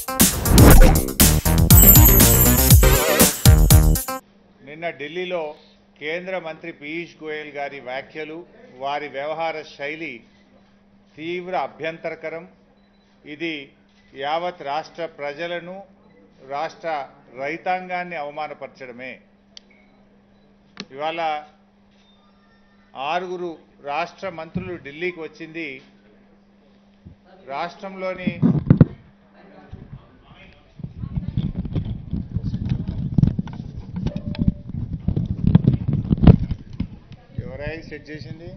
నిన్న ఢిల్లీలో కేంద్ర మంత్రి పీయూష్ గోయల్ గారి వ్యాఖ్యలు వారి వ్యవహార శైలి తీవ్ర అభ్యంతరకరం ఇది యావత్ రాష్ట్ర ప్రజలను రాష్ట్ర రైతాంగాన్ని అవమానపరచడమే ఇవాళ ఆరుగురు రాష్ట్ర మంత్రులు ఢిల్లీకి వచ్చింది రాష్ట్రంలోని ఎవరై సెట్ చేసింది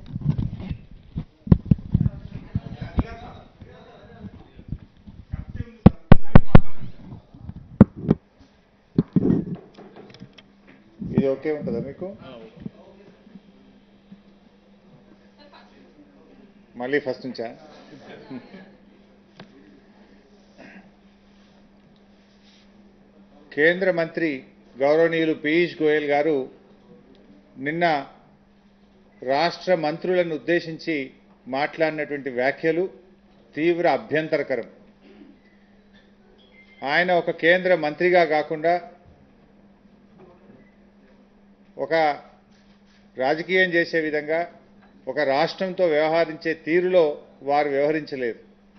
ఇది ఓకే ఉంటుందా మీకు మళ్ళీ ఫస్ట్ నుంచా కేంద్ర మంత్రి గౌరవనీయులు పీయూష్ గోయల్ గారు నిన్న రాష్ట్ర మంత్రులను ఉద్దేశించి మాట్లాడినటువంటి వ్యాఖ్యలు తీవ్ర అభ్యంతరకరం ఆయన ఒక కేంద్ర మంత్రిగా కాకుండా ఒక రాజకీయం చేసే విధంగా ఒక రాష్ట్రంతో వ్యవహరించే తీరులో వారు వ్యవహరించలేదు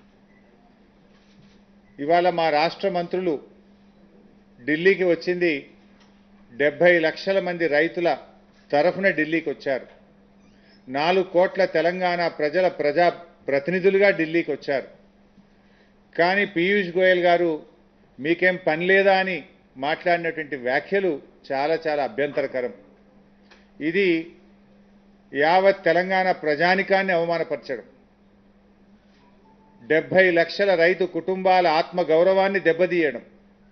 ఇవాళ మా రాష్ట్ర మంత్రులు ఢిల్లీకి వచ్చింది డెబ్బై లక్షల మంది రైతుల తరఫున ఢిల్లీకి వచ్చారు నాలుగు కోట్ల తెలంగాణ ప్రజల ప్రజా ప్రతినిధులుగా ఢిల్లీకి వచ్చారు కానీ పీయూష్ గోయల్ గారు మీకేం పని లేదా అని మాట్లాడినటువంటి వ్యాఖ్యలు చాలా చాలా అభ్యంతరకరం ఇది యావత్ తెలంగాణ ప్రజానికాన్ని అవమానపరచడం డెబ్బై లక్షల రైతు కుటుంబాల ఆత్మ గౌరవాన్ని దెబ్బతీయడం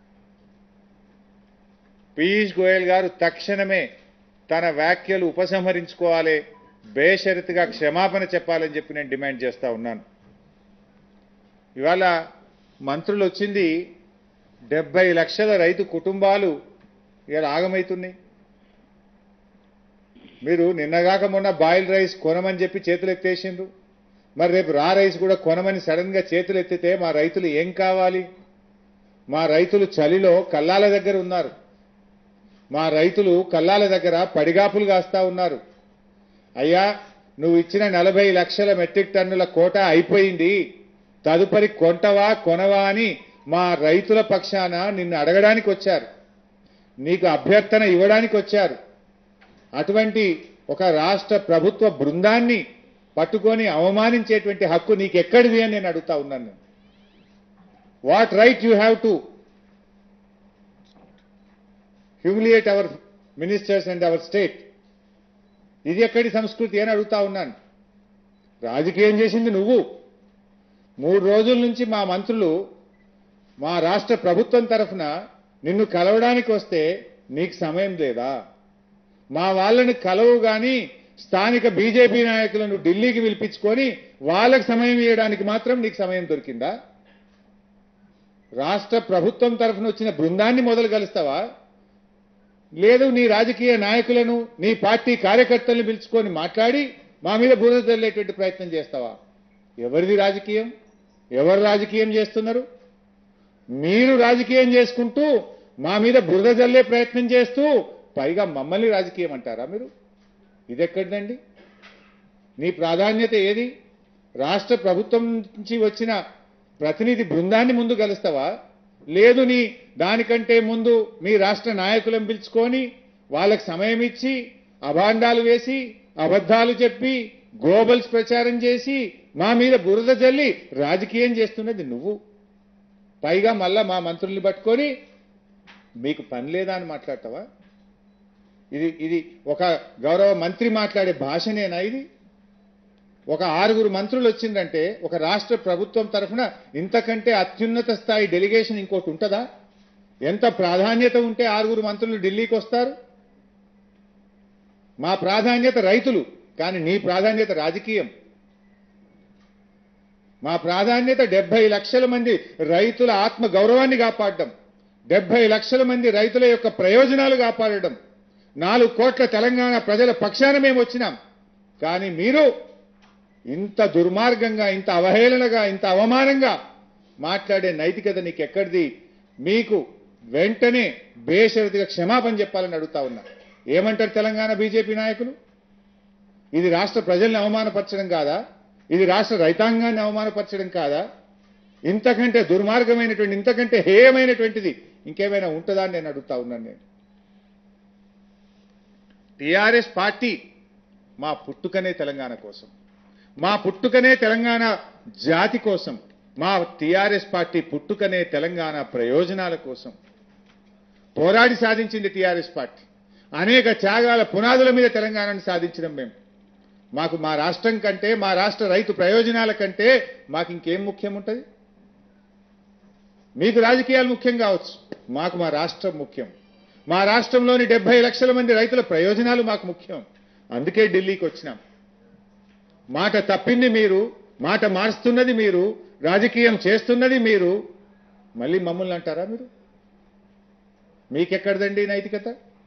పీయూష్ గోయల్ గారు తక్షణమే తన వ్యాఖ్యలు ఉపసంహరించుకోవాలి బేషరతుగా క్షమాపణ చెప్పాలని చెప్పి నేను డిమాండ్ చేస్తా ఉన్నాను ఇవాళ మంత్రులు వచ్చింది డెబ్బై లక్షల రైతు కుటుంబాలు ఇలా ఆగమవుతున్నాయి మీరు నిన్నగాక మొన్న బాయిల్ రైస్ కొనమని చెప్పి చేతులు ఎత్తేసిండ్రు మరి రేపు రా రైస్ కూడా కొనమని సడన్ గా చేతులు ఎత్తితే మా రైతులు ఏం కావాలి మా రైతులు చలిలో కల్లాల దగ్గర ఉన్నారు మా రైతులు కల్లాల దగ్గర పడిగాపులు కాస్తా ఉన్నారు అయ్యా నువ్వు ఇచ్చిన నలభై లక్షల మెట్రిక్ టన్నుల కోట అయిపోయింది తదుపరి కొంటవా కొనవా అని మా రైతుల పక్షాన నిన్ను అడగడానికి వచ్చారు నీకు అభ్యర్థన ఇవ్వడానికి వచ్చారు అటువంటి ఒక రాష్ట్ర ప్రభుత్వ బృందాన్ని పట్టుకొని అవమానించేటువంటి హక్కు నీకెక్కడిది అని నేను అడుగుతా ఉన్నాను నేను. What right you have to humiliate our ministers and our state ఇది ఎక్కడి సంస్కృతి అని అడుగుతా ఉన్నాను రాజకీయం చేసింది నువ్వు మూడు రోజుల నుంచి మా మంత్రులు మా రాష్ట్ర ప్రభుత్వం తరఫున నిన్ను కలవడానికి వస్తే నీకు సమయం లేదా మా వాళ్ళని కలవు గాని స్థానిక బీజేపీ నాయకులను ఢిల్లీకి పిలిపించుకొని వాళ్ళకి సమయం ఇవ్వడానికి మాత్రం నీకు సమయం దొరికిందా రాష్ట్ర ప్రభుత్వం తరఫున వచ్చిన బృందాన్ని మొదలు కలుస్తావా లేదు నీ రాజకీయ నాయకులను నీ పార్టీ కార్యకర్తలను పిలుచుకొని మాట్లాడి మా మీద బురద చల్లేటువంటి ప్రయత్నం చేస్తావా ఎవరిది రాజకీయం ఎవరు రాజకీయం చేస్తున్నారు మీరు రాజకీయం చేసుకుంటూ మా మీద బురద జల్లే ప్రయత్నం చేస్తూ పైగా మమ్మల్ని రాజకీయం అంటారా మీరు ఇది ఎక్కడిదండి నీ ప్రాధాన్యత ఏది రాష్ట్ర ప్రభుత్వం నుంచి వచ్చిన ప్రతినిధి బృందాన్ని ముందు కలుస్తావా లేదు నీ దానికంటే ముందు మీ రాష్ట్ర నాయకులను పిలుచుకొని వాళ్ళకి సమయం ఇచ్చి అభాండాలు వేసి అబద్ధాలు చెప్పి గ్లోబల్స్ ప్రచారం చేసి మా మీద బురద జల్లి రాజకీయం చేస్తున్నది నువ్వు పైగా మళ్ళా మా మంత్రుల్ని పట్టుకొని మీకు పని లేదా అని మాట్లాడతావా ఇది ఇది ఒక గౌరవ మంత్రి మాట్లాడే భాషనేనా ఇది ఒక ఆరుగురు మంత్రులు వచ్చిందంటే ఒక రాష్ట్ర ప్రభుత్వం తరఫున ఇంతకంటే అత్యున్నత స్థాయి డెలిగేషన్ ఇంకోటి ఉంటుందా ఎంత ప్రాధాన్యత ఉంటే ఆరుగురు మంత్రులు ఢిల్లీకి వస్తారు మా ప్రాధాన్యత రైతులు కానీ నీ ప్రాధాన్యత రాజకీయం మా ప్రాధాన్యత డెబ్బై లక్షల మంది రైతుల ఆత్మ గౌరవాన్ని కాపాడడం డెబ్బై లక్షల మంది రైతుల యొక్క ప్రయోజనాలు కాపాడడం నాలుగు కోట్ల తెలంగాణ ప్రజల పక్షాన మేము వచ్చినాం కానీ మీరు ఇంత దుర్మార్గంగా ఇంత అవహేళనగా ఇంత అవమానంగా మాట్లాడే నైతికత నీకు ఎక్కడిది మీకు వెంటనే బేషరతుగా క్షమాపణ చెప్పాలని అడుగుతా ఉన్నా ఏమంటారు తెలంగాణ బీజేపీ నాయకులు ఇది రాష్ట్ర ప్రజల్ని అవమానపరచడం కాదా ఇది రాష్ట్ర రైతాంగాన్ని అవమానపరచడం కాదా ఇంతకంటే దుర్మార్గమైనటువంటి ఇంతకంటే హేయమైనటువంటిది ఇంకేమైనా ఉంటుందా అని నేను అడుగుతా ఉన్నాను నేను టిఆర్ఎస్ పార్టీ మా పుట్టుకనే తెలంగాణ కోసం మా పుట్టుకనే తెలంగాణ జాతి కోసం మా టిఆర్ఎస్ పార్టీ పుట్టుకనే తెలంగాణ ప్రయోజనాల కోసం పోరాడి సాధించింది టిఆర్ఎస్ పార్టీ అనేక త్యాగాల పునాదుల మీద తెలంగాణను సాధించడం మేము మాకు మా రాష్ట్రం కంటే మా రాష్ట్ర రైతు ప్రయోజనాల కంటే మాకు ఇంకేం ముఖ్యం ఉంటుంది మీకు రాజకీయాలు ముఖ్యం కావచ్చు మాకు మా రాష్ట్రం ముఖ్యం మా రాష్ట్రంలోని డెబ్బై లక్షల మంది రైతుల ప్రయోజనాలు మాకు ముఖ్యం అందుకే ఢిల్లీకి వచ్చినాం మాట తప్పింది మీరు మాట మారుస్తున్నది మీరు రాజకీయం చేస్తున్నది మీరు మళ్ళీ మమ్మల్ని అంటారా మీరు మీకెక్కడదండి నైతికత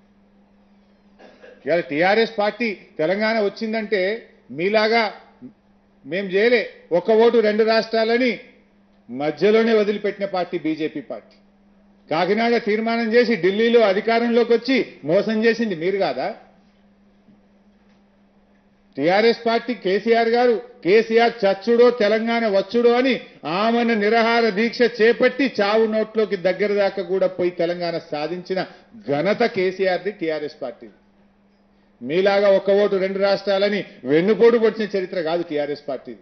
ఇవాళ టీఆర్ఎస్ పార్టీ తెలంగాణ వచ్చిందంటే మీలాగా మేం చేయలే ఒక్క ఓటు రెండు రాష్ట్రాలని మధ్యలోనే వదిలిపెట్టిన పార్టీ బీజేపీ పార్టీ కాకినాడ తీర్మానం చేసి ఢిల్లీలో అధికారంలోకి వచ్చి మోసం చేసింది మీరు కాదా టీఆర్ఎస్ పార్టీ కేసీఆర్ గారు కేసీఆర్ చచ్చుడో తెలంగాణ వచ్చుడో అని ఆమెను నిరహార దీక్ష చేపట్టి చావు నోట్లోకి దగ్గర దాకా కూడా పోయి తెలంగాణ సాధించిన ఘనత కేసీఆర్ది టీఆర్ఎస్ పార్టీ మీలాగా ఒక్క ఓటు రెండు రాష్ట్రాలని వెన్నుపోటు పొడిచిన చరిత్ర కాదు టీఆర్ఎస్ పార్టీది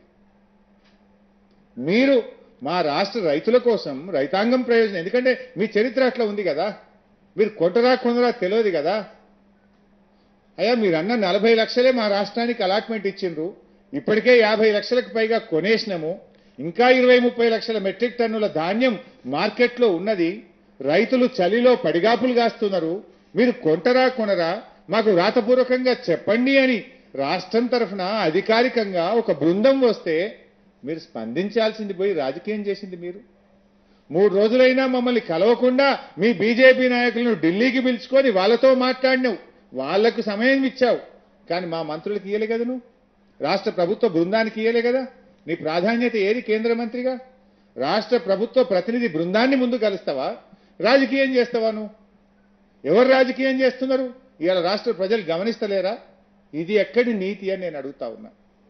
మీరు మా రాష్ట్ర రైతుల కోసం రైతాంగం ప్రయోజనం ఎందుకంటే మీ చరిత్ర అట్లా ఉంది కదా మీరు కొంటరా కొందరా తెలియదు కదా అయ్యా మీరు అన్న నలభై లక్షలే మా రాష్ట్రానికి అలాట్మెంట్ ఇచ్చిండ్రు ఇప్పటికే యాభై లక్షలకు పైగా కొనేసినాము ఇంకా ఇరవై ముప్పై లక్షల మెట్రిక్ టన్నుల ధాన్యం మార్కెట్లో ఉన్నది రైతులు చలిలో పడిగాపులు కాస్తున్నారు మీరు కొంటరా కొనరా మాకు వ్రాతపూర్వకంగా చెప్పండి అని రాష్ట్రం తరఫున అధికారికంగా ఒక బృందం వస్తే మీరు స్పందించాల్సింది పోయి రాజకీయం చేసింది మీరు మూడు రోజులైనా మమ్మల్ని కలవకుండా మీ బీజేపీ నాయకులను ఢిల్లీకి పిలుచుకొని వాళ్ళతో మాట్లాడినావు వాళ్లకు సమయం ఇచ్చావు కానీ మా మంత్రులకు ఇయ్యలే కదా నువ్వు రాష్ట్ర ప్రభుత్వ బృందానికి ఇయ్యలే కదా నీ ప్రాధాన్యత ఏది కేంద్ర మంత్రిగా రాష్ట్ర ప్రభుత్వ ప్రతినిధి బృందాన్ని ముందు కలుస్తావా రాజకీయం చేస్తావా నువ్వు ఎవరు రాజకీయం చేస్తున్నారు ఇవాళ రాష్ట్ర ప్రజలు గమనిస్తలేరా ఇది ఎక్కడి నీతి అని నేను అడుగుతా ఉన్నా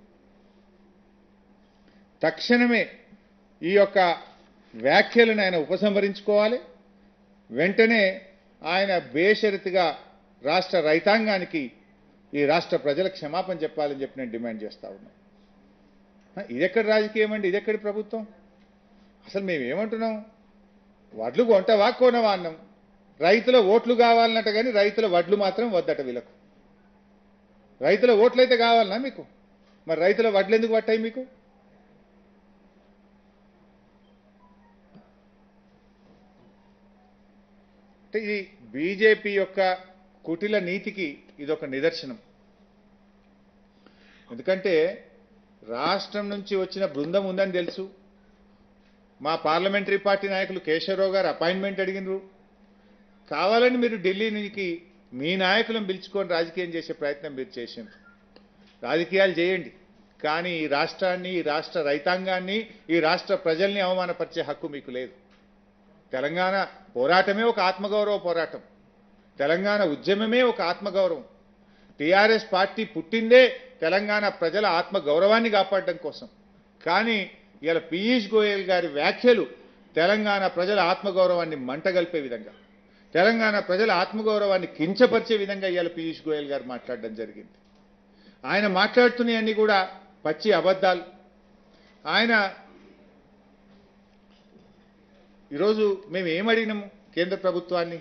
తక్షణమే ఈ యొక్క వ్యాఖ్యలను ఆయన ఉపసంహరించుకోవాలి వెంటనే ఆయన బేషరతుగా రాష్ట్ర రైతాంగానికి ఈ రాష్ట్ర ప్రజల క్షమాపణ చెప్పాలని చెప్పి నేను డిమాండ్ చేస్తా ఉన్నా హ, ఇదెక్కడి రాజకీయం అండి ఇదెక్కడి ప్రభుత్వం అసలు మేము ఏమంటున్నాం వడ్లు కొంటవా కొనవా అన్నాం రైతుల ఓట్లు కావాలన్నట్టు కానీ రైతుల వడ్లు మాత్రం వద్దట వీళ్ళకు రైతుల ఓట్లయితే కావాలనా మీకు మరి రైతుల వడ్లు ఎందుకు పట్టాయి మీకు అంటే ఇది బీజేపీ యొక్క కుటిల నీతికి ఇదొక నిదర్శనం ఎందుకంటే రాష్ట్రం నుంచి వచ్చిన బృందం ఉందని తెలుసు మా పార్లమెంటరీ పార్టీ నాయకులు కేశవరావు గారు అపాయింట్మెంట్ అడిగినరు కావాలని మీరు ఢిల్లీ నుంచి మీ నాయకులను పిలుచుకొని రాజకీయం చేసే ప్రయత్నం మీరు చేసిండ్రు రాజకీయాలు చేయండి కానీ ఈ రాష్ట్రాన్ని ఈ రాష్ట్ర రైతాంగాన్ని ఈ రాష్ట్ర ప్రజల్ని అవమానపరిచే హక్కు మీకు లేదు తెలంగాణ పోరాటమే ఒక ఆత్మగౌరవ పోరాటం తెలంగాణ ఉద్యమమే ఒక ఆత్మగౌరవం టీఆర్ఎస్ పార్టీ పుట్టిందే తెలంగాణ ప్రజల ఆత్మ గౌరవాన్ని కాపాడడం కోసం కానీ ఇలా పీయూష్ గోయల్ గారి వ్యాఖ్యలు తెలంగాణ ప్రజల ఆత్మగౌరవాన్ని మంటగల్పే విధంగా తెలంగాణ ప్రజల ఆత్మగౌరవాన్ని కించపరిచే విధంగా ఇవాళ పీయూష్ గోయల్ గారు మాట్లాడడం జరిగింది ఆయన మాట్లాడుతున్నాయన్నీ కూడా పచ్చి అబద్ధాలు ఆయన ఈరోజు మేము ఏమడిగినాము కేంద్ర ప్రభుత్వాన్ని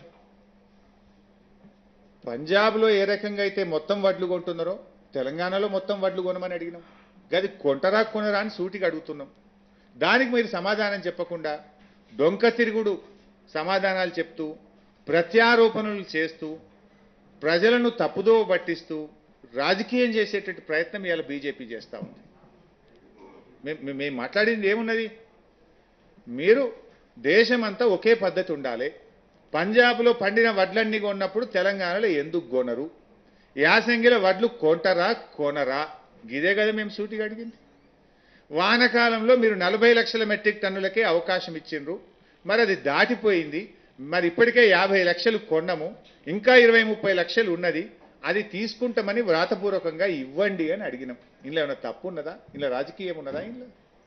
పంజాబ్లో ఏ రకంగా అయితే మొత్తం వడ్లు కొంటున్నారో తెలంగాణలో మొత్తం వడ్లు కొనమని అడిగినాం గది కొంటరా కొనరా అని సూటిగా అడుగుతున్నాం దానికి మీరు సమాధానం చెప్పకుండా డొంక తిరుగుడు సమాధానాలు చెప్తూ ప్రత్యారోపణలు చేస్తూ ప్రజలను తప్పుదో పట్టిస్తూ రాజకీయం చేసేటటువంటి ప్రయత్నం ఇవాళ బీజేపీ చేస్తూ ఉంది మేము మేము మాట్లాడింది ఏమున్నది మీరు దేశమంతా ఒకే పద్ధతి ఉండాలి పంజాబ్లో పండిన వడ్లన్నీ కొన్నప్పుడు తెలంగాణలో ఎందుకు కొనరు యాసంగిలో వడ్లు కొంటరా కొనరా ఇదే కదా మేము సూటిగా అడిగింది వానకాలంలో మీరు నలభై లక్షల మెట్రిక్ టన్నులకే అవకాశం ఇచ్చిండ్రు మరి అది దాటిపోయింది మరి ఇప్పటికే యాభై లక్షలు కొన్నము ఇంకా ఇరవై ముప్పై లక్షలు ఉన్నది అది తీసుకుంటామని వ్రాతపూర్వకంగా ఇవ్వండి అని అడిగినాం ఇందులో ఏమైనా తప్పు ఉన్నదా ఇందులో రాజకీయం ఉన్నదా ఇందులో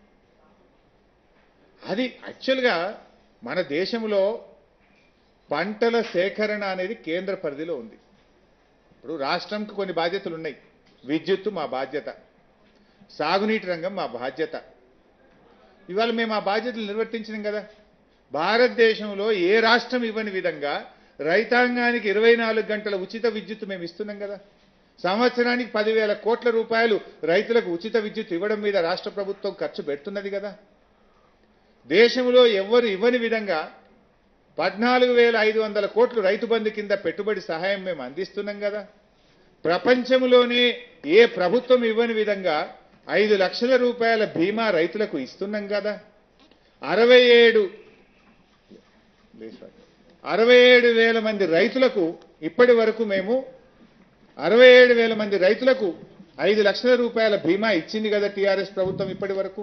అది యాక్చువల్గా మన దేశంలో పంటల సేకరణ అనేది కేంద్ర పరిధిలో ఉంది ఇప్పుడు రాష్ట్రంకి కొన్ని బాధ్యతలు ఉన్నాయి విద్యుత్తు మా బాధ్యత సాగునీటి రంగం మా బాధ్యత ఇవాళ మేము ఆ బాధ్యతలు నిర్వర్తించినాం కదా భారతదేశంలో ఏ రాష్ట్రం ఇవ్వని విధంగా రైతాంగానికి ఇరవై నాలుగు గంటల ఉచిత విద్యుత్ మేము ఇస్తున్నాం కదా సంవత్సరానికి పదివేల కోట్ల రూపాయలు రైతులకు ఉచిత విద్యుత్ ఇవ్వడం మీద రాష్ట్ర ప్రభుత్వం ఖర్చు పెడుతున్నది కదా దేశంలో ఎవ్వరు ఇవ్వని విధంగా పద్నాలుగు వేల ఐదు వందల కోట్లు రైతు బంధు కింద పెట్టుబడి సహాయం మేము అందిస్తున్నాం కదా ప్రపంచంలోనే ఏ ప్రభుత్వం ఇవ్వని విధంగా ఐదు లక్షల రూపాయల బీమా రైతులకు ఇస్తున్నాం కదా అరవై ఏడు అరవై ఏడు వేల మంది రైతులకు ఇప్పటి వరకు మేము అరవై ఏడు వేల మంది రైతులకు ఐదు లక్షల రూపాయల బీమా ఇచ్చింది కదా టీఆర్ఎస్ ప్రభుత్వం ఇప్పటి వరకు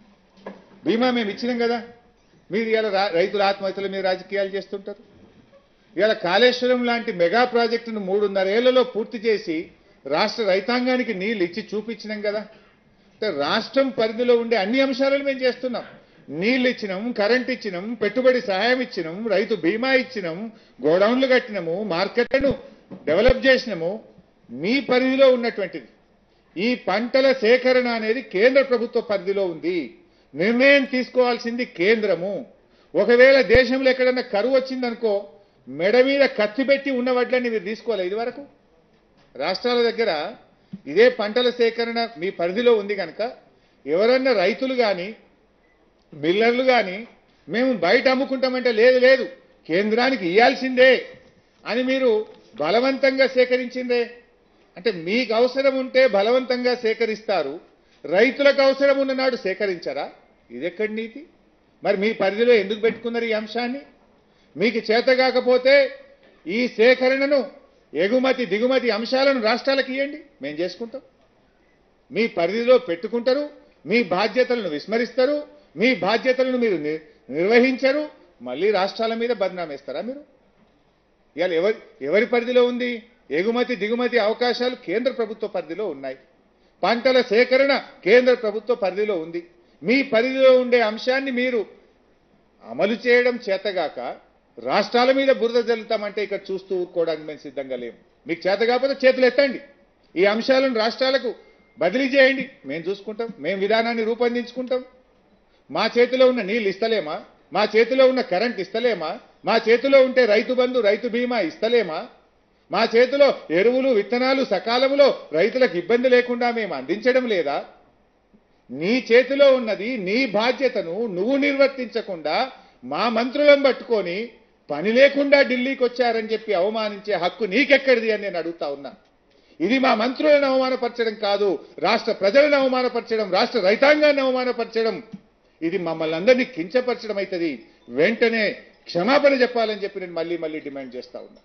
బీమా మేము ఇచ్చినాం కదా మీరు ఇవాళ రా- రైతుల ఆత్మహత్యల మీద రాజకీయాలు చేస్తుంటారు ఇవాళ కాళేశ్వరం లాంటి మెగా ప్రాజెక్టును మూడున్నరేళ్లలో పూర్తి చేసి రాష్ట్ర రైతాంగానికి నీళ్లు ఇచ్చి చూపించినాం కదా అంటే రాష్ట్రం పరిధిలో ఉండే అన్ని అంశాలను మేము చేస్తున్నాం నీళ్లు ఇచ్చినాం కరెంట్ ఇచ్చినాం పెట్టుబడి సహాయం ఇచ్చినాం రైతు బీమా ఇచ్చినాం గోడౌన్లు కట్టినాము మార్కెట్లను డెవలప్ చేసినాము మీ పరిధిలో ఉన్నటువంటిది ఈ పంటల సేకరణ అనేది కేంద్ర ప్రభుత్వ పరిధిలో ఉంది నిర్ణయం తీసుకోవాల్సింది కేంద్రము ఒకవేళ దేశంలో ఎక్కడన్నా కరువు వచ్చిందనుకో మెడ మీద కత్తి పెట్టి ఉన్న వడ్లన్నీ మీరు తీసుకోవాలి ఇది వరకు రాష్ట్రాల దగ్గర ఇదే పంటల సేకరణ మీ పరిధిలో ఉంది కనుక ఎవరన్నా రైతులు కానీ మిల్లర్లు కానీ మేము బయట అమ్ముకుంటామంటే లేదు లేదు కేంద్రానికి ఇవ్వాల్సిందే అని మీరు బలవంతంగా సేకరించిందే అంటే మీకు అవసరం ఉంటే బలవంతంగా సేకరిస్తారు రైతులకు అవసరం ఉన్ననాడు సేకరించరా ఇదెక్కడి నీతి మరి మీ పరిధిలో ఎందుకు పెట్టుకున్నారు ఈ అంశాన్ని మీకు చేత కాకపోతే ఈ సేకరణను ఎగుమతి దిగుమతి అంశాలను రాష్ట్రాలకు ఇవ్వండి మేము చేసుకుంటాం మీ పరిధిలో పెట్టుకుంటారు మీ బాధ్యతలను విస్మరిస్తారు మీ బాధ్యతలను మీరు ని- నిర్వహించరు మళ్ళీ రాష్ట్రాల మీద బదనామేస్తారా మీరు ఇవాళ ఎవరి ఎవరి పరిధిలో ఉంది ఎగుమతి దిగుమతి అవకాశాలు కేంద్ర ప్రభుత్వ పరిధిలో ఉన్నాయి పంటల సేకరణ కేంద్ర ప్రభుత్వ పరిధిలో ఉంది మీ పరిధిలో ఉండే అంశాన్ని మీరు అమలు చేయడం చేతగాక రాష్ట్రాల మీద బురద జల్లుతామంటే ఇక్కడ చూస్తూ ఊరుకోవడానికి మేము సిద్ధంగా లేము మీకు చేత కాకపోతే చేతులు ఎత్తండి ఈ అంశాలను రాష్ట్రాలకు బదిలీ చేయండి మేము చూసుకుంటాం మేము విధానాన్ని రూపొందించుకుంటాం మా చేతిలో ఉన్న నీళ్ళు ఇస్తలేమా మా చేతిలో ఉన్న కరెంట్ ఇస్తలేమా మా చేతిలో ఉంటే రైతు బంధు రైతు బీమా ఇస్తలేమా మా చేతిలో ఎరువులు విత్తనాలు సకాలంలో రైతులకు ఇబ్బంది లేకుండా మేము అందించడం లేదా నీ చేతిలో ఉన్నది నీ బాధ్యతను నువ్వు నిర్వర్తించకుండా మా మంత్రులను పట్టుకొని పని లేకుండా ఢిల్లీకి వచ్చారని చెప్పి అవమానించే హక్కు నీకెక్కడిది అని నేను అడుగుతా ఉన్నా ఇది మా మంత్రులను అవమానపరచడం కాదు రాష్ట్ర ప్రజలను అవమానపరచడం రాష్ట్ర రైతాంగాన్ని అవమానపరచడం ఇది మమ్మల్ని అందరినీ కించపరచడం అవుతుంది వెంటనే క్షమాపణ చెప్పాలని చెప్పి నేను మళ్ళీ మళ్ళీ డిమాండ్ చేస్తా ఉన్నా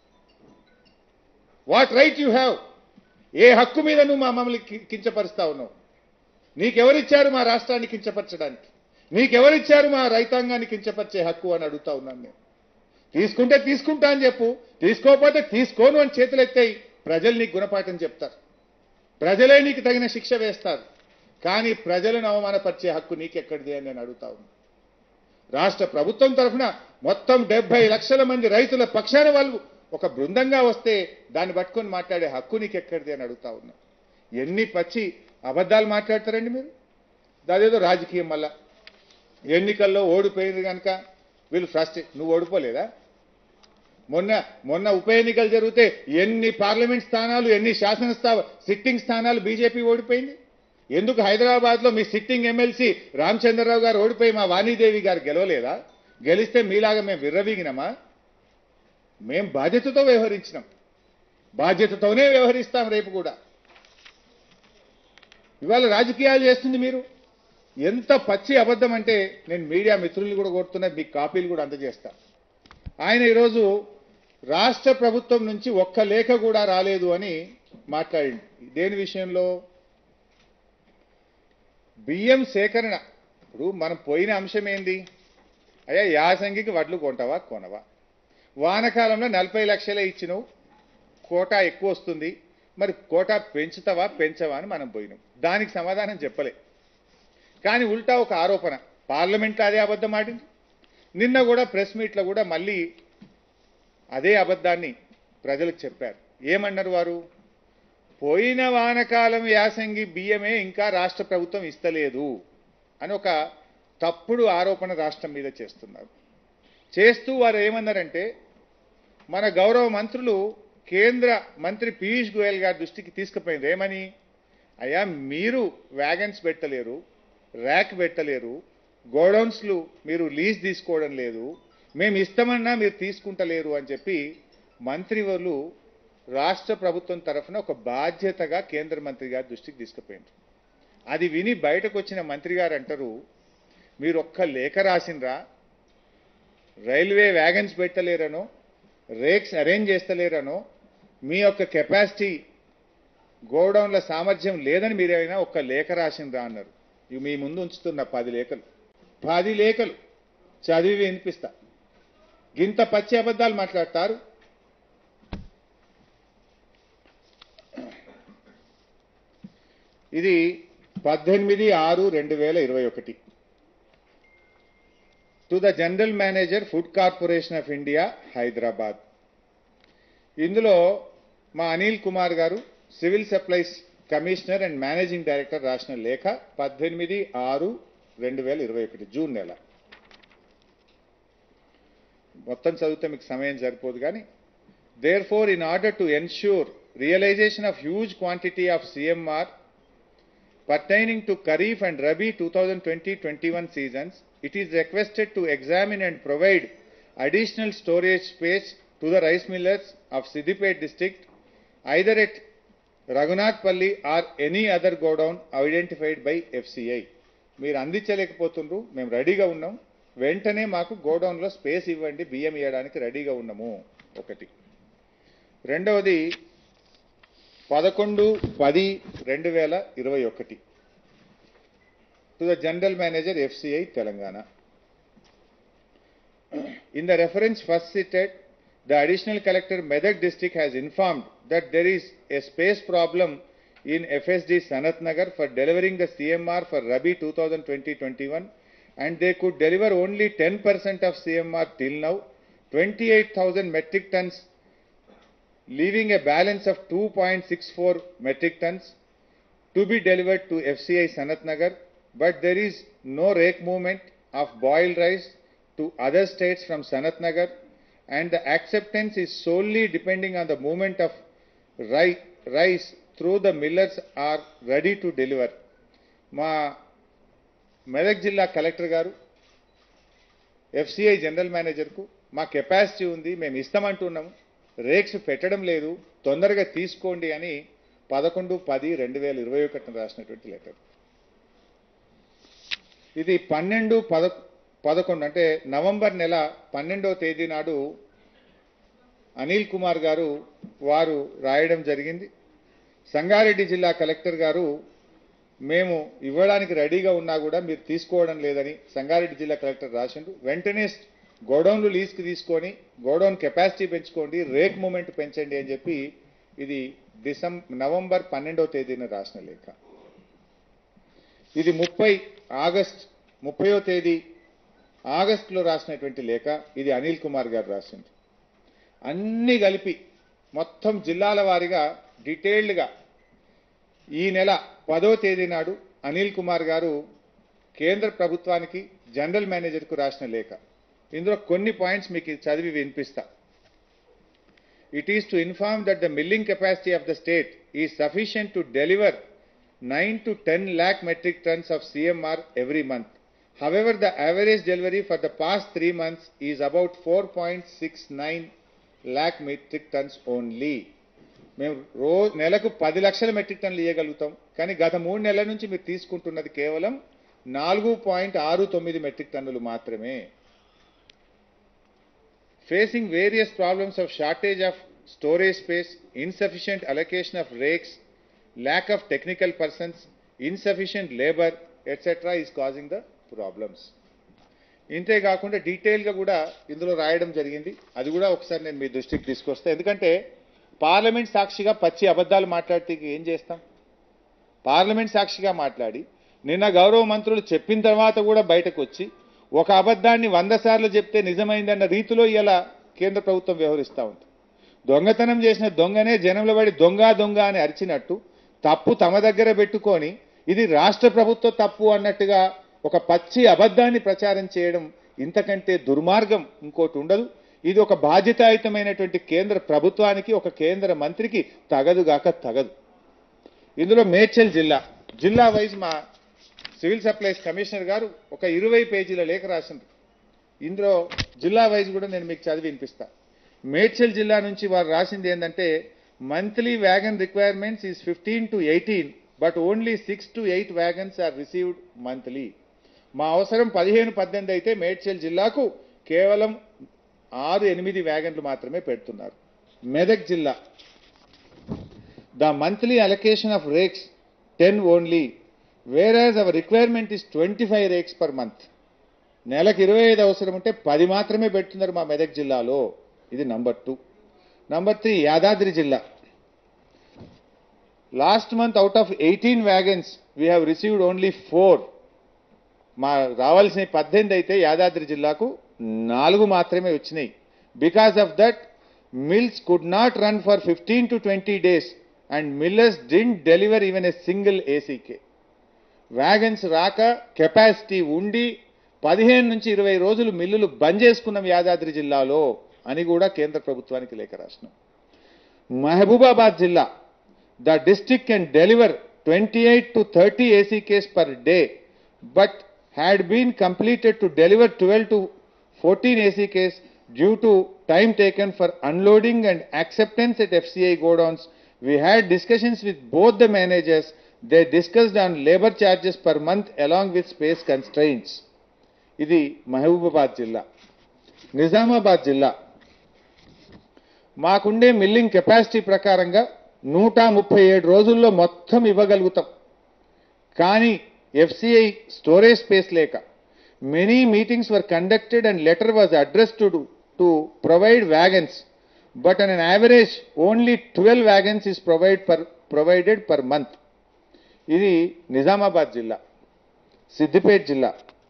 వాట్ రైట్ యు హ్యావ్ ఏ హక్కు మీద నువ్వు మా మమ్మల్ని కి- కించపరుస్తా ఉన్నావు నీకెవరిచ్చారు మా రాష్ట్రాన్ని కించపరచడానికి నీకెవరిచ్చారు మా రైతాంగాన్ని కించపరిచే హక్కు అని అడుగుతా ఉన్నాను నేను తీసుకుంటే తీసుకుంటా అని చెప్పు తీసుకోకపోతే తీసుకోను అని చేతులు ఎత్తాయి ప్రజలు నీకు గుణపాఠం చెప్తారు ప్రజలే నీకు తగిన శిక్ష వేస్తారు కానీ ప్రజలను అవమానపరిచే హక్కు నీకెక్కడిది అని నేను అడుగుతా ఉన్నా రాష్ట్ర ప్రభుత్వం తరఫున మొత్తం డెబ్బై లక్షల మంది రైతుల పక్షాన వాళ్ళు ఒక బృందంగా వస్తే దాన్ని పట్టుకొని మాట్లాడే హక్కు నీకెక్కడిది అని అడుగుతా ఉన్నా ఎన్ని పచ్చి అబద్ధాలు మాట్లాడతారండి మీరు దాదేదో రాజకీయం వల్ల ఎన్నికల్లో ఓడిపోయింది కనుక వీళ్ళు ఫ్రస్ట్రేట్ నువ్వు ఓడిపోలేదా మొన్న మొన్న ఉప ఎన్నికలు జరిగితే ఎన్ని పార్లమెంట్ స్థానాలు ఎన్ని శాసనస్థా సిట్టింగ్ స్థానాలు బీజేపీ ఓడిపోయింది ఎందుకు హైదరాబాద్ లో మీ సిట్టింగ్ ఎమ్మెల్సీ రామచంద్రరావు గారు ఓడిపోయి మా వాణీదేవి గారు గెలవలేదా గెలిస్తే మీలాగా మేము విర్రవీగినామా మేం బాధ్యతతో వ్యవహరించినాం బాధ్యతతోనే వ్యవహరిస్తాం రేపు కూడా ఇవాళ రాజకీయాలు చేస్తుంది మీరు ఎంత పచ్చి అబద్ధం అంటే నేను మీడియా మిత్రులు కూడా కోరుతున్నా మీకు కాపీలు కూడా అందజేస్తా ఆయన ఈరోజు రాష్ట్ర ప్రభుత్వం నుంచి ఒక్క లేఖ కూడా రాలేదు అని మాట్లాడింది దేని విషయంలో బియ్యం సేకరణ ఇప్పుడు మనం పోయిన అంశం ఏంది అయ్యా యాసంగికి వడ్లు కొంటావా కొనవా వానకాలంలో నలభై లక్షలే ఇచ్చినావు కోటా ఎక్కువ వస్తుంది మరి కోటా పెంచుతావా పెంచవా అని మనం పోయినాం దానికి సమాధానం చెప్పలే కానీ ఉల్టా ఒక ఆరోపణ పార్లమెంట్లో అదే అబద్ధం ఆడింది నిన్న కూడా ప్రెస్ మీట్లో కూడా మళ్ళీ అదే అబద్ధాన్ని ప్రజలకు చెప్పారు ఏమన్నారు వారు పోయిన వానకాలం యాసంగి బియ్యమే ఇంకా రాష్ట్ర ప్రభుత్వం ఇస్తలేదు అని ఒక తప్పుడు ఆరోపణ రాష్ట్రం మీద చేస్తున్నారు చేస్తూ వారు ఏమన్నారంటే మన గౌరవ మంత్రులు కేంద్ర మంత్రి పీయూష్ గోయల్ గారి దృష్టికి తీసుకుపోయింది ఏమని అయ్యా మీరు వ్యాగన్స్ పెట్టలేరు ర్యాక్ పెట్టలేరు గోడౌన్స్లు మీరు లీజ్ తీసుకోవడం లేదు మేము ఇస్తామన్నా మీరు తీసుకుంటలేరు అని చెప్పి మంత్రివర్లు రాష్ట్ర ప్రభుత్వం తరఫున ఒక బాధ్యతగా కేంద్ర మంత్రి గారి దృష్టికి తీసుకుపోయింది అది విని బయటకు వచ్చిన మంత్రి గారు అంటారు మీరు ఒక్క లేఖ రాసిండ్రా రైల్వే వ్యాగన్స్ పెట్టలేరనో రేక్స్ అరేంజ్ చేస్తలేరనో మీ యొక్క కెపాసిటీ గోడౌన్ల సామర్థ్యం లేదని మీరేమైనా ఒక్క లేఖ రాసిండ్రా అన్నారు ఇవి మీ ముందు ఉంచుతున్న పది లేఖలు పది లేఖలు చదివి వినిపిస్తా గింత పచ్చి అబద్ధాలు మాట్లాడతారు ఇది పద్దెనిమిది ఆరు రెండు వేల ఇరవై ఒకటి to the general manager food corporation of India Hyderabad ఇందులో మా Anil Kumar garu civil supplies commissioner and managing director రాసిన లేఖ పద్దెనిమిది ఆరు రెండు వేల ఇరవై ఒకటి జూన్ నెల మొత్తం చదివితే మీకు సమయం సరిపోదు కానీ therefore in order to ensure realization of huge quantity of CMR pertaining to Kharif and Rabi 2020-21 seasons, it is requested to examine and provide additional storage space to the rice millers of Siddipet district, either at Raghunathpalli or any other godown identified by FCI. మీరు అందించలేకపోతుండ్రు మేము రెడీగా ఉన్నాం వెంటనే మాకు గోడౌన్లో space ఇవ్వండి బియ్యం ఇవ్వడానికి రెడీగా ఉన్నాము ఒకటి రెండవది పదకొండు పది రెండు వేల ఇరవై ఒకటి to the general manager FCI Telangana in the reference first cited the additional collector Medak district has informed that there is a space problem in FSD Sanath Nagar for delivering the CMR for rabi two thousand twenty twenty one and they could deliver only ten percent of CMR till now twenty eight thousand metric tons leaving a balance of 2.64 metric tons to be delivered to FCI Sanat Nagar, but there is no rake movement of boiled rice to other states from Sanat Nagar, and the acceptance is solely depending on the movement of ri- rice through the millers are ready to deliver. మా మెదక్ జిల్లా collector గారు FCI general మేనేజర్కు మా capacity ఉంది మేము ఇస్తామంటున్నాము rakes పెట్టడం లేదు తొందరగా తీసుకోండి అని పదకొండు పది రెండు వేల ఇరవై ఒకటిన రాసినటువంటి లెటర్ ఇది పన్నెండు పద పదకొండు అంటే నవంబర్ నెల పన్నెండవ తేదీ నాడు అనిల్ కుమార్ గారు వారు రాయడం జరిగింది సంగారెడ్డి జిల్లా కలెక్టర్ గారు మేము ఇవ్వడానికి రెడీగా ఉన్నా కూడా మీరు తీసుకోవడం లేదని సంగారెడ్డి జిల్లా కలెక్టర్ రాసిండు వెంటనే గోడౌన్లు లీజ్కి తీసుకొని గోడౌన్ కెపాసిటీ పెంచుకోండి రేక్ మూమెంట్ పెంచండి అని చెప్పి ఇది డిసెం నవంబర్ పన్నెండవ తేదీన రాసిన లేఖ ఇది ముప్పై ఆగస్ట్ ముప్పయో తేదీ ఆగస్టులో రాసినటువంటి లేఖ ఇది అనిల్ కుమార్ గారు రాసింది అన్ని కలిపి మొత్తం జిల్లాల వారీగా డీటెయిల్డ్గా ఈ నెల పదో తేదీ నాడు అనిల్ కుమార్ గారు కేంద్ర ప్రభుత్వానికి జనరల్ మేనేజర్కు రాసిన లేఖ ఇందులో కొన్ని పాయింట్స్ మీకు చదివి వినిపిస్తా it is to inform that the milling capacity of the state is sufficient to deliver nine to ten lakh metric tons of CMR every month however the average delivery for the past three months is about four point six nine lakh metric tons only మేము రో నెలకు పది లక్షల metric టన్నులు ఇవ్వగలుగుతాం కానీ గత మూడు నెలల నుంచి మీరు తీసుకుంటున్నది కేవలం నాలుగు పాయింట్ ఆరు తొమ్మిది మెట్రిక్ టన్నులు మాత్రమే facing various problems of shortage of storage space, insufficient allocation of rakes, lack of technical persons, insufficient labor, etcetera is causing the problems ఇంతే కాకుండా డీటెయిల్గా కూడా ఇందులో రాయడం జరిగింది అది కూడా ఒకసారి నేను మీ దృష్టికి తీసుకొస్తా ఎందుకంటే పార్లమెంట్ సాక్షిగా పచ్చి అబద్ధాలు మాట్లాడితే ఇక ఏం చేస్తాం పార్లమెంట్ సాక్షిగా మాట్లాడి నిన్న గౌరవ మంత్రులు చెప్పిన తర్వాత కూడా బయటకు వచ్చి ఒక అబద్ధాన్ని వంద సార్లు చెప్తే నిజమైందన్న రీతిలో ఇలా కేంద్ర ప్రభుత్వం వ్యవహరిస్తూ ఉంది దొంగతనం చేసిన దొంగనే జనంలో పడి దొంగ దొంగ అని అరిచినట్టు తప్పు తమ దగ్గర పెట్టుకొని ఇది రాష్ట్ర ప్రభుత్వ తప్పు అన్నట్టుగా ఒక పచ్చి అబద్ధాన్ని ప్రచారం చేయడం ఇంతకంటే దుర్మార్గం ఇంకోటి ఉండదు ఇది ఒక బాధ్యతాయుతమైనటువంటి కేంద్ర ప్రభుత్వానికి ఒక కేంద్ర మంత్రికి తగదుగాక తగదు ఇందులో మేడ్చల్ జిల్లా జిల్లా వైజ్ మా సివిల్ సప్లైస్ కమిషనర్ గారు ఒక ఇరవై పేజీల లేఖ రాసిండ్రు ఇందులో జిల్లా వైజ్ కూడా నేను మీకు చదివి వినిపిస్తా మేడ్చల్ జిల్లా నుంచి వారు రాసింది ఏంటంటే monthly wagon requirements is fifteen to eighteen but only six to eight wagons are received monthly మా అవసరం పదిహేను పద్దెనిమిది అయితే మేడ్చల్ జిల్లాకు కేవలం ఆరు ఎనిమిది వ్యాగన్లు మాత్రమే పెడుతున్నారు మెదక్ జిల్లా the monthly allocation of rakes ten only whereas our requirement is twenty five rakes per month నెలకు ఇరవై ఐదు అవసరం ఉంటే పది మాత్రమే పెడుతున్నారు మా మెదక్ జిల్లాలో ఇది number two number three Yadadri జిల్లా last month out of eighteen wagons we have received only four మా రావాల్సిన పద్దెనిమిది అయితే యాదాద్రి జిల్లాకు నాలుగు మాత్రమే వచ్చినాయి because of that mills could not run for fifteen to twenty days and millers didn't deliver even a single ACK wagons రాక capacity ఉండి పదిహేను నుంచి ఇరవై రోజులు మిల్లులు బంద్ చేసుకున్నాం యాదాద్రి జిల్లాలో అని కూడా కేంద్ర ప్రభుత్వానికి లేఖ రాసినాం మహబూబాబాద్ జిల్లా the district can deliver twenty eight to thirty ACKs per day but had been completed to deliver twelve to fourteen ACKs due to time taken for unloading and acceptance at FCI godowns we had discussions with both the managers they discussed on labour charges per month along with space constraints ఇది మహబూబాబాద్ జిల్లా నిజామాబాద్ జిల్లా మాకుండే milling capacity ప్రకారంగా నూట ముప్పై ఏడు రోజుల్లో మొత్తం ఇవ్వగలుగుతాం కానీ ఎఫ్సిఐ స్టోరేజ్ స్పేస్ లేక many meetings were conducted and letter was address to to provide wagons but an an average only twelve wagons is provide per provided per month ఇది నిజామాబాద్ జిల్లా సిద్దిపేట జిల్లా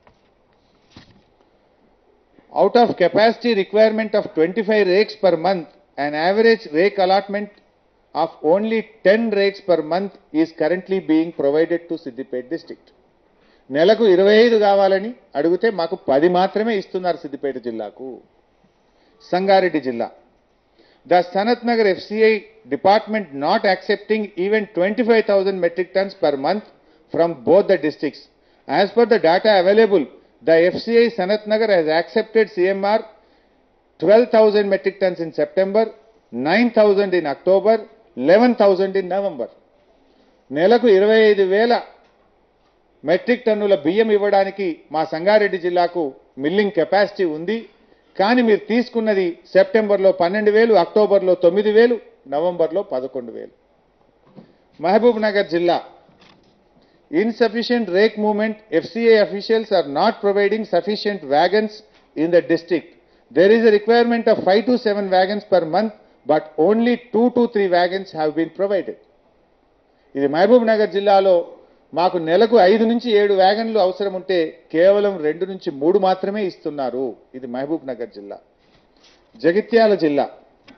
out of capacity requirement of 25 rakes per month, an average rake allotment of only 10 rakes per month is currently being provided to Siddipet district. నెలకు ఇరవై ఐదు కావాలని అడిగితే మాకు పది మాత్రమే ఇస్తున్నారు సిద్దిపేట జిల్లాకు సంగారెడ్డి జిల్లా the Sanath Nagar FCI department not accepting even twenty five thousand metric tons per month from both the districts as per the data available the FCI Sanat Nagar has accepted CMR 12,000 metric tons in September, 9,000 in October, 11,000 in November. నెలకు ఇరవై ఐదు వేల metric టన్నుల బియ్యం ఇవ్వడానికి మా సంగారెడ్డి జిల్లాకు milling capacity ఉంది కానీ మీరు తీసుకున్నది సెప్టెంబర్లో పన్నెండు వేలు అక్టోబర్లో తొమ్మిది వేలు నవంబర్లో పదకొండు వేలు మహబూబ్ నగర్ జిల్లా insufficient rake movement, FCA officials are not providing sufficient wagons in the district. There is a requirement of 5 to 7 wagons per month, but only 2 to 3 wagons have been provided. ఇది మహబూబ్ నగర్ జిల్లాలో మాకు నెలకు ఐదు నుంచి ఏడు వ్యాగన్లు అవసరం ఉంటే కేవలం రెండు నుంచి మూడు మాత్రమే ఇస్తున్నారు ఇది మహబూబ్ నగర్ జిల్లా జగిత్యాల జిల్లా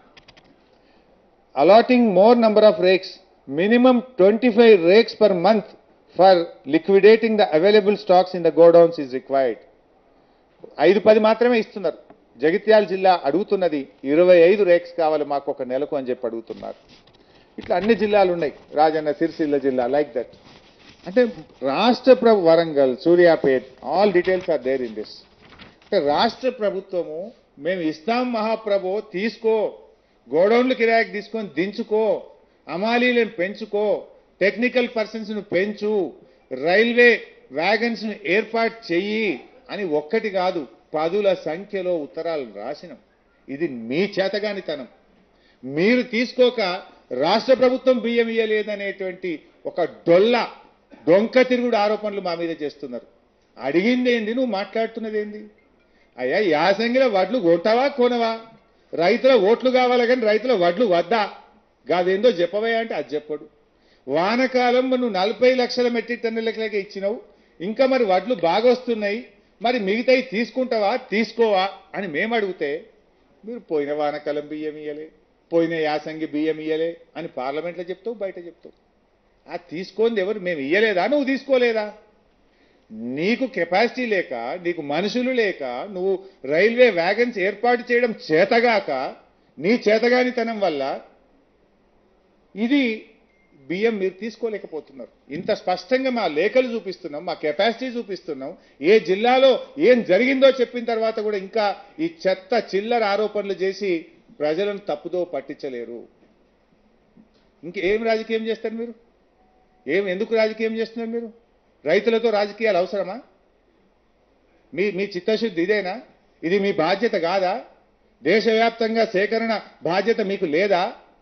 allotting more number of rakes, minimum 25 rakes per month for liquidating the available stocks in the godowns is required. ఐదు పది మాత్రమే ఇస్తున్నారు జగిత్యాల జిల్లా అడుగుతున్నది ఇరవై ఐదు రేక్స్ కావాలి మాకు ఒక నెలకు అని చెప్పి అడుగుతున్నారు ఇట్లా అన్ని జిల్లాలు ఉన్నాయి రాజన్న సిరిసిల్ల జిల్లా లైక్ దట్ అంటే రాష్ట్ర ప్రభు Warangal Suryapet all details are there in this అంటే రాష్ట్ర ప్రభుత్వము మేము ఇస్తాం మహాప్రభు తీసుకో గోడౌన్లు కిరాయికి తీసుకొని దించుకో అమాలీలను పెంచుకో టెక్నికల్ పర్సన్స్ ను పెంచు రైల్వే వ్యాగన్స్ ను ఏర్పాటు చెయ్యి అని ఒక్కటి కాదు పదుల సంఖ్యలో ఉత్తరాలు రాసినాం ఇది మీ చేతగానితనం మీరు తీసుకోక రాష్ట్ర ప్రభుత్వం బియ్యం ఇయ్యలేదనేటువంటి ఒక డొల్ల డొంక తిరుగుడు ఆరోపణలు మా మీద చేస్తున్నారు అడిగింది ఏంది నువ్వు మాట్లాడుతున్నది ఏంది అయ్యా యాసంగిలో వడ్లు కొంటావా కొనవా రైతుల ఓట్లు కావాలి కానీ రైతుల వడ్లు వద్దా కాదేందో చెప్పవయ్యా అంటే అది చెప్పడు వానకాలం నువ్వు నలభై లక్షల మెట్రిక్ టన్నులకి ఇచ్చినావు ఇంకా మరి వడ్లు బాగా వస్తున్నాయి మరి మిగతాయి తీసుకుంటావా తీసుకోవా అని మేము అడిగితే మీరు పోయిన వానకాలం బియ్యం ఇయ్యలే పోయిన యాసంగి బియ్యం ఇయ్యలే అని పార్లమెంట్లో చెప్తావు బయట చెప్తావు ఆ తీసుకుంది ఎవరు మేము ఇయ్యలేదా నువ్వు తీసుకోలేదా నీకు కెపాసిటీ లేక నీకు మనుషులు లేక నువ్వు రైల్వే వ్యాగన్స్ ఏర్పాటు చేయడం చేతగాక నీ చేతగానితనం వల్ల ఇది బియ్యం మీరు తీసుకోలేకపోతున్నారు ఇంత స్పష్టంగా మా లేఖలు చూపిస్తున్నాం మా కెపాసిటీ చూపిస్తున్నాం ఏ జిల్లాలో ఏం జరిగిందో చెప్పిన తర్వాత కూడా ఇంకా ఈ చెత్త చిల్లర ఆరోపణలు చేసి ప్రజలను తప్పుదో పట్టించలేరు ఇంకేం రాజకీయం చేస్తారు మీరు ఏం ఎందుకు రాజకీయం చేస్తున్నారు మీరు రైతులతో రాజకీయాలు అవసరమా మీ మీ చిత్తశుద్ధి ఇదేనా ఇది మీ బాధ్యత కాదా దేశవ్యాప్తంగా సేకరణ బాధ్యత మీకు లేదా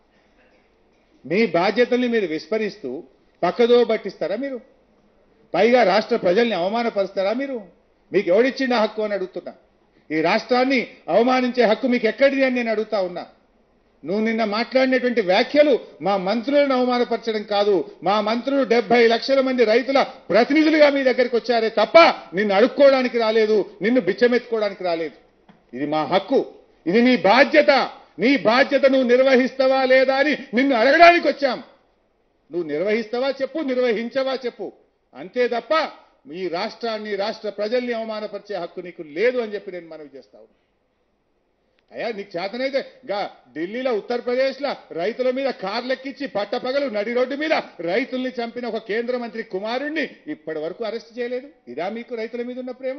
మీ బాధ్యతల్ని మీరు విస్మరిస్తూ పక్కదో పట్టిస్తారా మీరు పైగా రాష్ట్ర ప్రజల్ని అవమానపరుస్తారా మీరు మీకు ఎవడిచ్చిండ హక్కు అని అడుగుతున్నా ఈ రాష్ట్రాన్ని అవమానించే హక్కు మీకు ఎక్కడిది అని నేను అడుగుతా ఉన్నా నువ్వు నిన్న మాట్లాడినటువంటి వ్యాఖ్యలు మా మంత్రులను అవమానపరచడం కాదు మా మంత్రులు డెబ్బై లక్షల మంది రైతుల ప్రతినిధులుగా మీ దగ్గరికి వచ్చారే తప్ప నిన్ను అడుక్కోవడానికి రాలేదు నిన్ను బిచ్చమెత్తుకోవడానికి రాలేదు ఇది మా హక్కు ఇది నీ బాధ్యత నీ బాధ్యత నువ్వు నిర్వహిస్తావా లేదా అని నిన్ను అడగడానికి వచ్చాం నువ్వు నిర్వహిస్తావా చెప్పు నిర్వహించవా చెప్పు అంతే తప్ప మీ రాష్ట్రాన్ని రాష్ట్ర ప్రజల్ని అవమానపరిచే హక్కు నీకు లేదు అని చెప్పి నేను మనవి చేస్తావు అయ్యా నీకు చేతనైతే గా ఢిల్లీలో ఉత్తరప్రదేశ్లో రైతుల మీద కార్లెక్కించి పట్టపగలు నడి రోడ్డు మీద రైతుల్ని చంపిన ఒక కేంద్ర మంత్రి కుమారుణ్ణి ఇప్పటి వరకు అరెస్ట్ చేయలేదు ఇదా మీకు రైతుల మీద ఉన్న ప్రేమ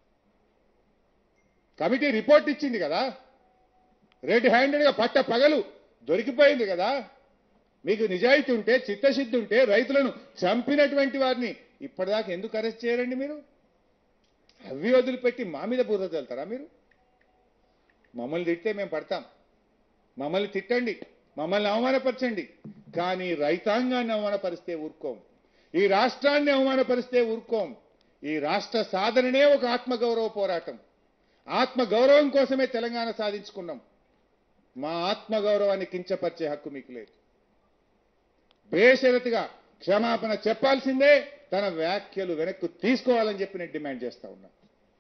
కమిటీ రిపోర్ట్ ఇచ్చింది కదా రెడ్ హ్యాండెడ్గా పట్ట పగలు దొరికిపోయింది కదా మీకు నిజాయితీ ఉంటే చిత్తశుద్ధి ఉంటే రైతులను చంపినటువంటి వారిని ఇప్పటిదాకా ఎందుకు అరెస్ట్ చేయరండి మీరు అవి వదిలిపెట్టి మా మీద బుర్ర చల్లుతారా మీరు మమ్మల్ని తిడితే మేము పడతాం మమ్మల్ని తిట్టండి మమ్మల్ని అవమానపరచండి కానీ రైతాంగాన్ని అవమానపరిస్తే ఊరుకోం ఈ రాష్ట్రాన్ని అవమానపరిస్తే ఊరుకోం ఈ రాష్ట్ర సాధననే ఒక ఆత్మగౌరవ పోరాటం ఆత్మగౌరవం కోసమే తెలంగాణ సాధించుకున్నాం మా ఆత్మగౌరవాన్ని కించపరిచే హక్కు మీకు లేదు బేషరతుగా క్షమాపణ చెప్పాల్సిందే తన వ్యాఖ్యలు వెనక్కు తీసుకోవాలని చెప్పి నేను డిమాండ్ చేస్తా ఉన్నా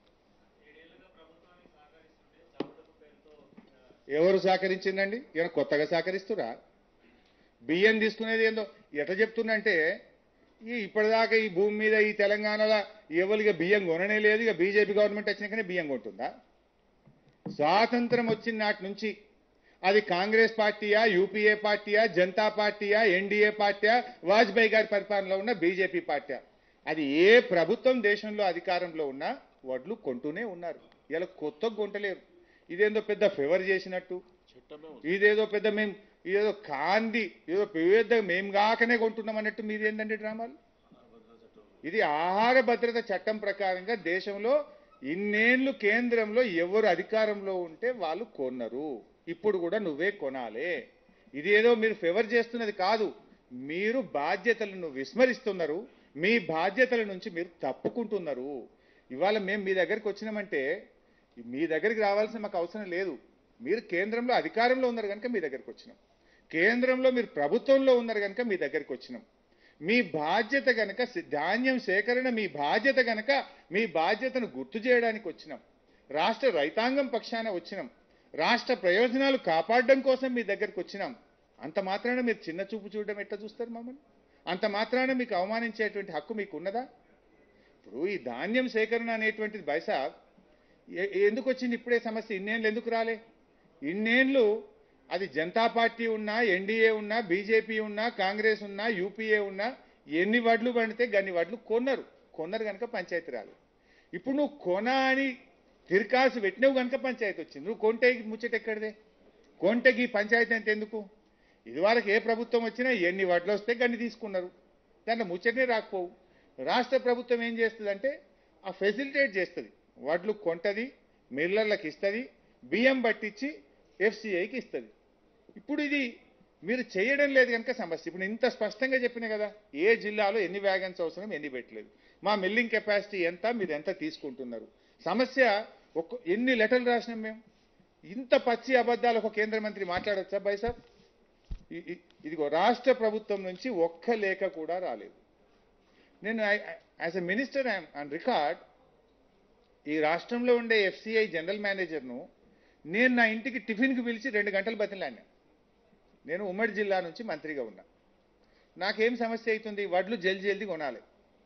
ఎవరు సహకరించిందండి ఈయన కొత్తగా సహకరిస్తురా బియ్యం తీసుకునేది ఏందో ఎట్లా చెప్తున్నంటే ఈ ఇప్పటిదాకా ఈ భూమి మీద ఈ తెలంగాణలో ఎవరిగా బియ్యం కొననే లేదు ఇక బీజేపీ గవర్నమెంట్ వచ్చినాకనే బియ్యం కొంటుందా స్వాతంత్రం వచ్చిన నాటి నుంచి అది కాంగ్రెస్ పార్టీయా యూపీఏ పార్టీయా జనతా పార్టీయా ఎన్డీఏ పార్టీయా వాజ్పేయి గారి పరిపాలనలో ఉన్న బీజేపీ పార్టీయా అది ఏ ప్రభుత్వం దేశంలో అధికారంలో ఉన్నా వడ్లు కొంటూనే ఉన్నారు ఇలా కొత్త కొంటలేరు ఇదేందో పెద్ద ఫేవర్ చేసినట్టు ఇదేదో పెద్ద మేము ఇదేదో కాంది ఏదో పెద్ద మేము కాకనే కొంటున్నాం అన్నట్టు మీది ఏంటంటే డ్రామాలు ఇది ఆహార భద్రత చట్టం ప్రకారంగా దేశంలో ఇన్నేళ్లు కేంద్రంలో ఎవరు అధికారంలో ఉంటే వాళ్ళు కొన్నారు ఇప్పుడు కూడా నువ్వే కొనాలి ఇది ఏదో మీరు ఫేవర్ చేస్తున్నది కాదు మీరు బాధ్యతలను విస్మరిస్తున్నారు మీ బాధ్యతల నుంచి మీరు తప్పుకుంటున్నారు ఇవాళ మేము మీ దగ్గరికి వచ్చినామంటే మీ దగ్గరికి రావాల్సిన మాకు అవసరం లేదు మీరు కేంద్రంలో అధికారంలో ఉన్నారు కనుక మీ దగ్గరికి వచ్చినాం కేంద్రంలో మీరు ప్రభుత్వంలో ఉన్నారు కనుక మీ దగ్గరికి వచ్చినాం మీ బాధ్యత గనక సి- ధాన్యం సేకరణ మీ బాధ్యత గనక మీ బాధ్యతను గుర్తు చేయడానికి వచ్చినాం రాష్ట్ర రైతాంగం పక్షాన వచ్చినాం రాష్ట్ర ప్రయోజనాలు కాపాడడం కోసం మీ దగ్గరికి వచ్చినాం అంత మాత్రాన మీరు చిన్న చూపు చూడడం ఎట్లా చూస్తారు మమ్మల్ని అంత మాత్రాన మీకు అవమానించేటువంటి హక్కు మీకు ఉన్నదా ఇప్పుడు ఈ ధాన్యం సేకరణ అనేటువంటిది బైసా ఎ- ఎందుకు వచ్చింది ఇప్పుడే సమస్య ఇన్నేళ్ళు ఎందుకు రాలే ఇన్నేళ్ళు అది జనతా పార్టీ ఉన్నా ఎన్డీఏ ఉన్నా బీజేపీ ఉన్నా కాంగ్రెస్ ఉన్నా యూపీఏ ఉన్నా ఎన్ని వడ్లు పండితే గన్ని వడ్లు కొన్నారు కొన్నారు కనుక పంచాయతీ రాలేదు ఇప్పుడు నువ్వు కొన అని తిరకాసు పెట్టినవు కనుక పంచాయతీ వచ్చింది నువ్వు కొంటే ముచ్చట ఎక్కడిదే కొంటకి ఈ పంచాయతీ అంటే ఎందుకు ఇదివరకు ఏ ప్రభుత్వం వచ్చినా ఎన్ని వడ్లు వస్తే గన్ని తీసుకున్నారు దాంట్లో ముచ్చటనే రాకపోవు రాష్ట్ర ప్రభుత్వం ఏం చేస్తుందంటే ఆ ఫెసిలిటేట్ చేస్తుంది వడ్లు కొంటది మిల్లర్లకు ఇస్తుంది బియ్యం పట్టించి ఎఫ్సిఐకి ఇస్తుంది ఇప్పుడు ఇది మీరు చేయడం లేదు కనుక సమస్య ఇప్పుడు ఇంత స్పష్టంగా చెప్పిన కదా ఏ జిల్లాలో ఎన్ని వ్యాగన్స్ అవసరం ఎన్ని పెట్టలేదు మా మిల్లింగ్ కెపాసిటీ ఎంత మీరు ఎంత తీసుకుంటున్నారు సమస్య ఒక్క ఎన్ని లెటర్లు రాసినాం మేము ఇంత పచ్చి అబద్ధాలు ఒక కేంద్ర మంత్రి మాట్లాడొచ్చా బైసాబ్ ఇ- ఇ- ఇదిగో రాష్ట్ర ప్రభుత్వం నుంచి ఒక్క లేఖ కూడా రాలేదు నేను as a minister on record ఈ రాష్ట్రంలో ఉండే ఎఫ్సిఐ జనరల్ మేనేజర్ను నేను నా ఇంటికి టిఫిన్కి పిలిచి రెండు గంటలు బతిలాడినా నేను ఉమ్మడి జిల్లా నుంచి మంత్రిగా ఉన్నా నాకేం సమస్య అవుతుంది వడ్లు జల్ది జల్ది కొనాలి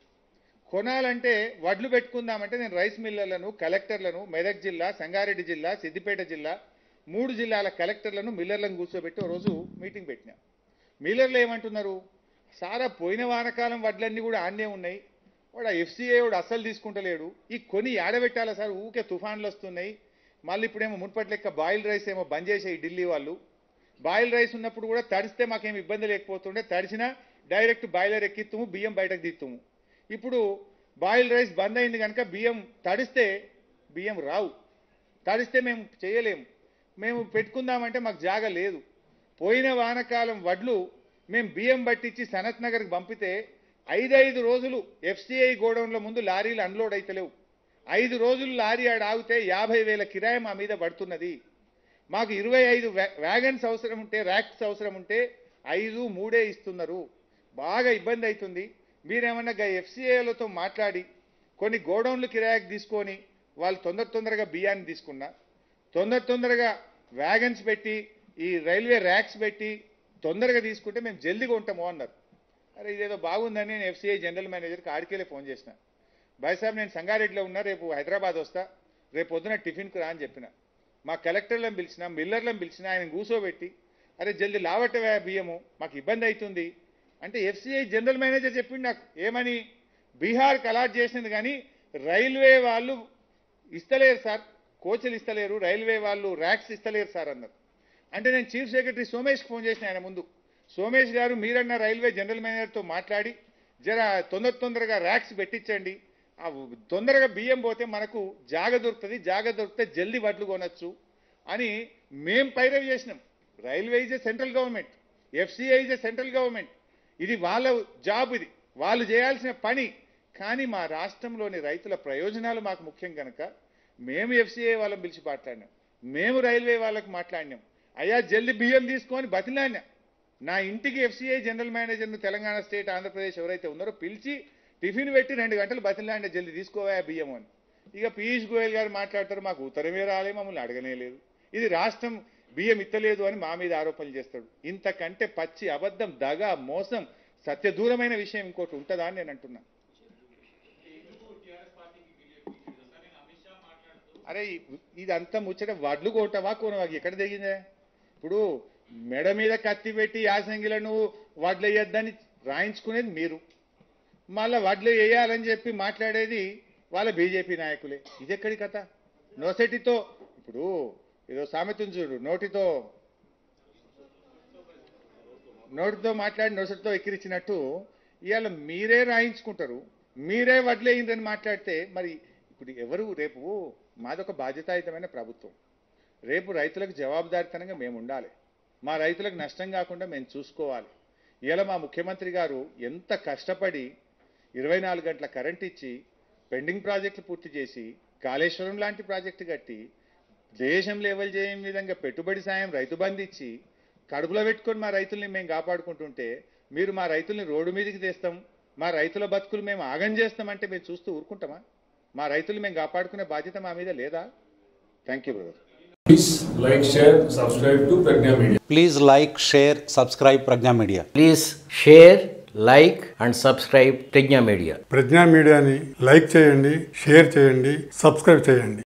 కొనాలంటే వడ్లు పెట్టుకుందామంటే నేను రైస్ మిల్లర్లను కలెక్టర్లను మెదక్ జిల్లా సంగారెడ్డి జిల్లా సిద్దిపేట జిల్లా మూడు జిల్లాల కలెక్టర్లను మిల్లర్లను కూర్చోబెట్టి ఓ రోజు మీటింగ్ పెట్టినా మిల్లర్లు ఏమంటున్నారు సారా పోయిన వానకాలం వడ్లన్నీ కూడా ఆన్నే ఉన్నాయి వాడు ఎఫ్సీఐ వాడు అస్సలు తీసుకుంటలేడు ఈ కొని ఆడబెట్టాలా సార్ ఊకే తుఫాన్లు వస్తున్నాయి మళ్ళీ ఇప్పుడేమో మున్పటి లెక్క బాయిల్ రైస్ ఏమో బంద్ చేసాయి ఢిల్లీ వాళ్ళు బాయిల్ రైస్ ఉన్నప్పుడు కూడా తడిస్తే మాకేం ఇబ్బంది లేకపోతుండే తడిసినా డైరెక్ట్ బాయిలర్ ఎక్కిత్తుము బియ్యం బయటకు తీత్తుము ఇప్పుడు బాయిల్ రైస్ బంద్ అయింది కనుక బియ్యం తడిస్తే బియ్యం రావు తడిస్తే మేము చేయలేము మేము పెట్టుకుందామంటే మాకు జాగ లేదు పోయిన వానకాలం వడ్లు మేము బియ్యం పట్టించి సనత్ నగర్కి పంపితే ఐదైదు రోజులు ఎఫ్సిఐ గోడౌన్ల ముందు లారీలు అన్లోడ్ అయితలేవు ఐదు రోజులు లారీ ఆడ ఆగితే యాభై వేల కిరాయి మా మీద పడుతున్నది మాకు ఇరవై ఐదు వ్యాగన్స్ అవసరం ఉంటే ర్యాక్స్ అవసరం ఉంటే ఐదు మూడే ఇస్తున్నారు బాగా ఇబ్బంది అవుతుంది మీరేమన్నా గా ఎఫ్సిఐలతో మాట్లాడి కొన్ని గోడౌన్లు కిరాయికి తీసుకొని వాళ్ళు తొందర తొందరగా బియ్యాన్ని తీసుకున్నా తొందర తొందరగా వ్యాగన్స్ పెట్టి ఈ రైల్వే ర్యాక్స్ పెట్టి తొందరగా తీసుకుంటే మేము జల్దిగా ఉంటాము అన్నారు అరే ఇదేదో బాగుందని నేను ఎఫ్సిఐ జనరల్ మేనేజర్కి ఆడికెళ్ళి ఫోన్ చేసిన బాయ్ సాబ్ నేను సంగారెడ్డిలో ఉన్నా రేపు హైదరాబాద్ వస్తా రేపు పొద్దున టిఫిన్కి రా అని చెప్పిన మా కలెక్టర్లను పిలిచిన మిల్లర్లను పిలిచిన ఆయన కూర్చోబెట్టి అరే జల్ది లావట్టవే బియ్యము మాకు ఇబ్బంది అవుతుంది అంటే ఎఫ్సిఐ జనరల్ మేనేజర్ చెప్పిండు నాకు ఏమని బీహార్కి అలాట్ చేసింది కానీ రైల్వే వాళ్ళు ఇస్తలేరు సార్ కోచ్లు ఇస్తలేరు రైల్వే వాళ్ళు ర్యాక్స్ ఇస్తలేరు సార్ అన్నారు అంటే నేను చీఫ్ సెక్రటరీ సోమేష్కి ఫోన్ చేసిన ఆయన ముందు సోమేష్ గారు మీరన్న రైల్వే జనరల్ మేనేజర్తో మాట్లాడి జర తొందర తొందరగా ర్యాక్స్ పెట్టించండి ఆ తొందరగా బియ్యం పోతే మనకు జాగ దొరుకుతుంది జాగ దొరికితే జల్దీ వడ్లు కొనొచ్చు అని మేం పైరవి చేసినాం railway is a central government FCI is a central government ఇది వాళ్ళ జాబ్ ఇది వాళ్ళు చేయాల్సిన పని కానీ మా రాష్ట్రంలోని రైతుల ప్రయోజనాలు మాకు ముఖ్యం కనుక మేము ఎఫ్సిఐ వాళ్ళని పిలిచి మాట్లాడినాం మేము రైల్వే వాళ్ళకి మాట్లాడినాం అయ్యా జల్ది బియ్యం తీసుకొని బతిలాడినా నా ఇంటికి ఎఫ్సిఐ జనరల్ మేనేజర్ను తెలంగాణ స్టేట్ ఆంధ్రప్రదేశ్ ఎవరైతే ఉన్నారో పిలిచి టిఫిన్ పెట్టి రెండు గంటలు బతిలాడిన జల్ది తీసుకోవా బియ్యం అని ఇక పీయూష్ గోయల్ గారు మాట్లాడతారు మాకు ఉత్తరమే రాలే మమ్మల్ని అడగనే లేదు ఇది రాష్ట్రం బియ్యం ఇత్తలేదు అని మా మీద ఆరోపణలు చేస్తాడు ఇంతకంటే పచ్చి అబద్ధం దగ మోసం సత్యదూరమైన విషయం ఇంకోటి ఉంటుందా అని నేను అంటున్నా అరే ఇ- ఇదంతా ముచ్చట వడ్లు కొట్టవా కొనవా ఎక్కడ దిగిందే ఇప్పుడు మెడ మీద కత్తి పెట్టి యాసంగిలను వడ్లు వేయొద్దని రాయించుకునేది మీరు మళ్ళా వడ్లు వేయాలని చెప్పి మాట్లాడేది వాళ్ళ బీజేపీ నాయకులే ఇది ఎక్కడి కథ నొసటితో ఇప్పుడు ఏదో సామెతను చూడు నోటితో నోటితో మాట్లాడి నొసటితో ఎక్కిరించినట్టు ఇవాళ మీరే రాయించుకుంటారు మీరే వడ్లేయిందని మాట్లాడితే మరి ఇప్పుడు ఎవరు రేపు మాదొక బాధ్యతాయుతమైన ప్రభుత్వం రేపు రైతులకు జవాబుదారితనంగా మేము ఉండాలి మా రైతులకు నష్టం కాకుండా మేము చూసుకోవాలి ఇలా మా ముఖ్యమంత్రి గారు ఎంత కష్టపడి ఇరవై నాలుగు గంటల కరెంట్ ఇచ్చి పెండింగ్ ప్రాజెక్టులు పూర్తి చేసి కాళేశ్వరం లాంటి ప్రాజెక్టు కట్టి దేశం లెవెల్ చేయని విధంగా పెట్టుబడి సాయం రైతు బంధు ఇచ్చి కడుపులో పెట్టుకొని మా రైతుల్ని మేము కాపాడుకుంటుంటే మీరు మా రైతుల్ని రోడ్డు మీదకి తెస్తాం మా రైతుల బతుకులు మేము ఆగం చేస్తామంటే మేము చూస్తూ ఊరుకుంటామా మా రైతులు మేము కాపాడుకునే బాధ్యత మా మీద లేదా thank you brother Please like, share, subscribe to Pragna Media. Please like, share, subscribe Pragna Media. Please share like and subscribe Pragna media Pragna మీడియాని లైక్ చేయండి షేర్ చేయండి సబ్స్క్రైబ్ చేయండి